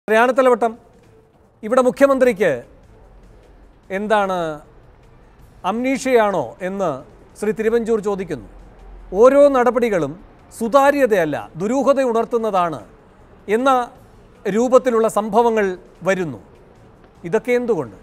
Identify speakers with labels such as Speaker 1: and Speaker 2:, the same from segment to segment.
Speaker 1: ത്രിയാണത്തലവട്ടം ഇവിടെ മുഖ്യമന്ത്രിക്ക് എന്താണ് അംനീഷയാണോ എന്ന് ശ്രീ തിരുവഞ്ചൂർ ചോദിക്കുന്നു ഓരോ നടപടികളും സുതാര്യതയല്ല ദുരൂഹത ഉണർത്തുന്നതാണ് എന്ന രൂപത്തിലുള്ള സംഭവങ്ങൾ വരുന്നു ഇതൊക്കെ എന്തുകൊണ്ട്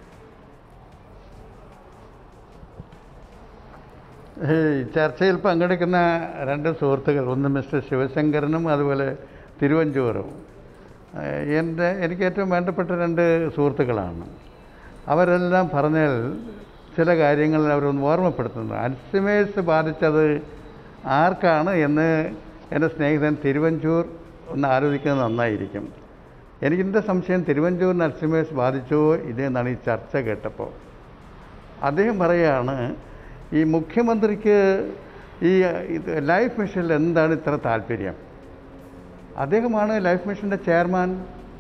Speaker 2: ഈ ചർച്ചയിൽ പങ്കെടുക്കുന്ന രണ്ട് സുഹൃത്തുക്കൾ ഒന്ന് മിസ്റ്റർ ശിവശങ്കരനും അതുപോലെ തിരുവഞ്ചൂരും ഏഹ് എൻ്റെ എനിക്ക് ഏറ്റവും വേണ്ടപ്പെട്ട രണ്ട് സുഹൃത്തുക്കളാണ് അവരെല്ലാം പറഞ്ഞാൽ ചില കാര്യങ്ങൾ അവരൊന്ന് ഓർമ്മപ്പെടുത്തുന്നു അൽസിമേഴ്സ് ബാധിച്ചത് ആർക്കാണ് എന്ന് എൻ്റെ സ്നേഹിതൻ തിരുവഞ്ചൂർ ഒന്ന് ആലോചിക്കുന്നത് നന്നായിരിക്കും എനിക്കെൻ്റെ സംശയം തിരുവഞ്ചൂരിന് അൽസിമേഴ്സ് ബാധിച്ചോ ഇതെന്നാണ് ഈ ചർച്ച കേട്ടപ്പോൾ അദ്ദേഹം പറയുകയാണ് ഈ മുഖ്യമന്ത്രിക്ക് ഈ ഇത് ലൈഫ് മിഷനിൽ എന്താണ് ഇത്ര താല്പര്യം അദ്ദേഹമാണ് ലൈഫ് മിഷൻ്റെ ചെയർമാൻ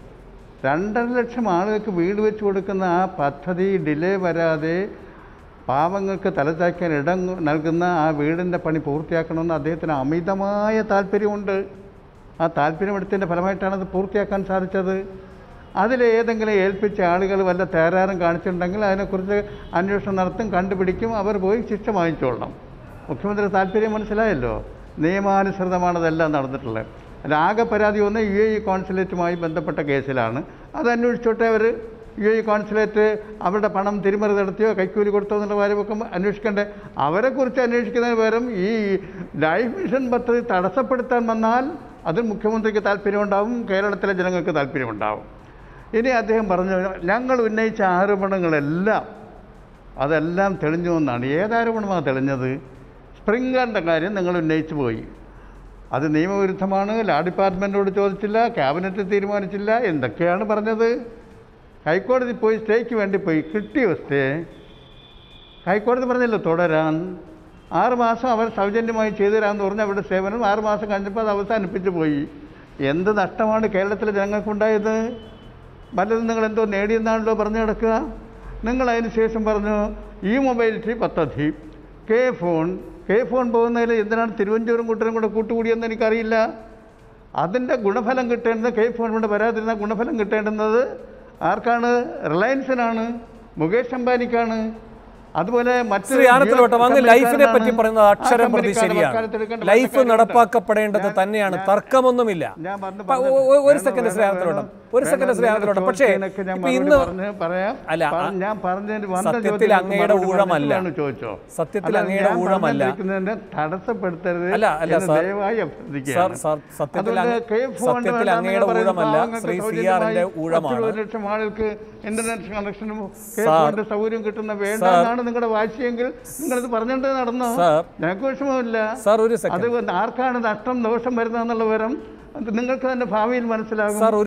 Speaker 2: രണ്ടര ലക്ഷം ആളുകൾക്ക് വീട് വെച്ച് കൊടുക്കുന്ന ആ പദ്ധതി ഡിലേ വരാതെ പാവങ്ങൾക്ക് തലചായ്ക്കാൻ ഇടം നൽകുന്ന ആ വീടിൻ്റെ പണി പൂർത്തിയാക്കണമെന്ന് അദ്ദേഹത്തിന് അമിതമായ താല്പര്യമുണ്ട് ആ താല്പര്യമെടുത്തതിൻ്റെ ഫലമായിട്ടാണ് അത് പൂർത്തിയാക്കാൻ സാധിച്ചത് അതിലേതെങ്കിലും ഏൽപ്പിച്ച ആളുകൾ വല്ല തേരാറും കാണിച്ചിട്ടുണ്ടെങ്കിൽ അതിനെക്കുറിച്ച് അന്വേഷണം നടത്തും കണ്ടുപിടിക്കും അവർ പോയി ശിക്ഷ വാങ്ങിച്ചോളണം മുഖ്യമന്ത്രി താല്പര്യം മനസ്സിലായല്ലോ നിയമാനുസൃതമാണ് അതെല്ലാം നടന്നിട്ടുള്ളത് അതിൽ ആകെ പരാതി ഒന്ന് യു എ ഇ കോൺസുലേറ്റുമായി ബന്ധപ്പെട്ട കേസിലാണ് അത് അന്വേഷിച്ചോട്ടെ അവർ യു എ ഇ കോൺസുലേറ്റ് അവരുടെ പണം തിരിമറി നടത്തിയോ കൈക്കൂലി കൊടുത്തോ എന്നുള്ള കാര്യമൊക്കെ അന്വേഷിക്കണ്ടേ അവരെക്കുറിച്ച് അന്വേഷിക്കുന്നതിന് പകരം ഈ ലൈഫ് മിഷൻ പദ്ധതി തടസ്സപ്പെടുത്താൻ വന്നാൽ അതിൽ മുഖ്യമന്ത്രിക്ക് താല്പര്യമുണ്ടാവും കേരളത്തിലെ ജനങ്ങൾക്ക് താല്പര്യമുണ്ടാവും ഇനി അദ്ദേഹം പറഞ്ഞു ഞങ്ങൾ ഉന്നയിച്ച ആരോപണങ്ങളെല്ലാം അതെല്ലാം തെളിഞ്ഞു എന്നാണ് ഏതാരോപണമാണ് തെളിഞ്ഞത് സ്പ്രിംഗറിൻ്റെ കാര്യം നിങ്ങൾ ഉന്നയിച്ചു പോയി അത് നിയമവിരുദ്ധമാണ് ലാ ഡിപ്പാർട്ട്മെൻറ്റോട് ചോദിച്ചില്ല ക്യാബിനറ്റ് തീരുമാനിച്ചില്ല എന്തൊക്കെയാണ് പറഞ്ഞത് ഹൈക്കോടതി പോയി സ്റ്റേക്ക് വേണ്ടി പോയി കിട്ടിയോ സ്റ്റേ ഹൈക്കോടതി പറഞ്ഞല്ലോ തുടരാൻ ആറ് മാസം അവർ സൗജന്യമായി ചെയ്തു തരാമെന്ന് പറഞ്ഞ അവരുടെ സേവനം ആറ് മാസം കഴിഞ്ഞപ്പോൾ അത് അവസാനിപ്പിച്ചു പോയി എന്ത് നഷ്ടമാണ് കേരളത്തിലെ ജനങ്ങൾക്കുണ്ടായത് പലതും നിങ്ങൾ എന്തോ നേടിയെന്നാണല്ലോ പറഞ്ഞു കിടക്കുക നിങ്ങൾ അതിന് ശേഷം പറഞ്ഞു ഈ മൊബൈലിറ്റി പദ്ധതി കെ ഫോൺ കെ ഫോൺ പോകുന്നതിൽ എന്തിനാണ് തിരുവനന്തപുരം കൂട്ടരും കൂടെ കൂട്ടുകൂടിയെന്ന് എനിക്കറിയില്ല അതിൻ്റെ ഗുണഫലം കിട്ടേണ്ടത് കെ ഫോൺ കൊണ്ട് വരാതിരുന്ന ഗുണഫലം കിട്ടേണ്ടുന്നത് ആർക്കാണ് റിലയൻസിനാണ് മുകേഷ് അംബാനിക്കാണ് അതുപോലെ മറ്റ്
Speaker 1: ശ്രീ ആനത്തലവട്ടം അങ്ങ് ലൈഫിനെ പറ്റി പറയുന്നത്
Speaker 2: ആ
Speaker 1: അക്ഷരം പ്രതി
Speaker 2: കമ്പനിക്കാരുടെ
Speaker 1: ശരിയാണ്
Speaker 2: വക്കാലത്തെടുക്കേണ്ട
Speaker 1: ലൈഫ്
Speaker 2: വക്കാലത്തെടുക്കേണ്ട
Speaker 1: നടപ്പാക്കപ്പെടേണ്ടത് തന്നെയാണ് തർക്കമൊന്നുമില്ല
Speaker 2: ഞാൻ പറഞ്ഞ-
Speaker 1: പ- ഒ- ഒ- ഒരു സെക്കൻഡ് ശ്രീ ആനത്തലവട്ടം ഒരു സെക്കൻഡ് ശ്രീ ആനത്തലവട്ടം പക്ഷേ
Speaker 2: ചോദിച്ചതിനൊക്കെ ഞാൻ
Speaker 1: ഇപ്പൊ
Speaker 2: മറുപടി
Speaker 1: ഇന്ന്
Speaker 2: പറഞ്ഞ് പറയാം.
Speaker 1: അല്ല,
Speaker 2: പറ- ഞാൻ പറഞ്ഞതിന് വന്ന
Speaker 1: സത്യത്തിൽ
Speaker 2: ചോദ്യങ്ങൾക്ക്
Speaker 1: അങ്ങയുടെ
Speaker 2: മറുപടി
Speaker 1: ഊഴമല്ല.
Speaker 2: പറഞ്ഞിട്ട് വേണം ചോദിച്ചോ
Speaker 1: സത്യത്തിൽ
Speaker 2: അല്ലാതെ
Speaker 1: അങ്ങയുടെ
Speaker 2: ഞാൻ
Speaker 1: ഊഴമല്ല.
Speaker 2: പറഞ്ഞിരിക്കുന്നതിനെ തടസ്സപ്പെടുത്തരുത്
Speaker 1: അല്ല, അല്ല,
Speaker 2: എന്ന്
Speaker 1: സാർ.
Speaker 2: ദയവായി
Speaker 1: സാർ,
Speaker 2: അഭ്യർത്ഥിക്കുകയാണ്
Speaker 1: സാർ, സത്യത്തിൽ
Speaker 2: അതുകൊണ്ട്
Speaker 1: അങ്ങ്
Speaker 2: കെ ഫോൺ
Speaker 1: സത്യത്തിൽ
Speaker 2: വേണ്ട
Speaker 1: അങ്ങയുടെ
Speaker 2: എന്ന് പറയുന്ന
Speaker 1: ഊഴമല്ല.
Speaker 2: പാവങ്ങൾക്ക്
Speaker 1: ശ്രീ സി
Speaker 2: സൗജന്യമായി
Speaker 1: ആറിന്റെ ഊഴമാണ്.
Speaker 2: പത്ത് ഇരുപത് ലക്ഷം ആളുകൾക്ക് ഇന്റർനെറ്റ് കണക്ഷനും കെ
Speaker 1: സാർ.
Speaker 2: ഫോണിന്റെ സൗകര്യം കിട്ടുന്ന വേണ്ട
Speaker 1: സാർ.
Speaker 2: എന്നാണ് നിങ്ങളുടെ വാശിയെങ്കിൽ നിങ്ങളത് പറഞ്ഞിട്ട് നടന്നോ
Speaker 1: സാർ.
Speaker 2: ഞങ്ങൾക്ക് വിഷമമില്ല
Speaker 1: സാർ ഒരു
Speaker 2: അത്
Speaker 1: സെക്കൻഡ്
Speaker 2: ആർക്കാണ് നഷ്ടം ദോഷം വരുന്നതെന്നുള്ള വിവരം അത് നിങ്ങൾക്ക് തന്നെ ഭാവിയിൽ മനസ്സിലാകും
Speaker 1: സാർ ഒരു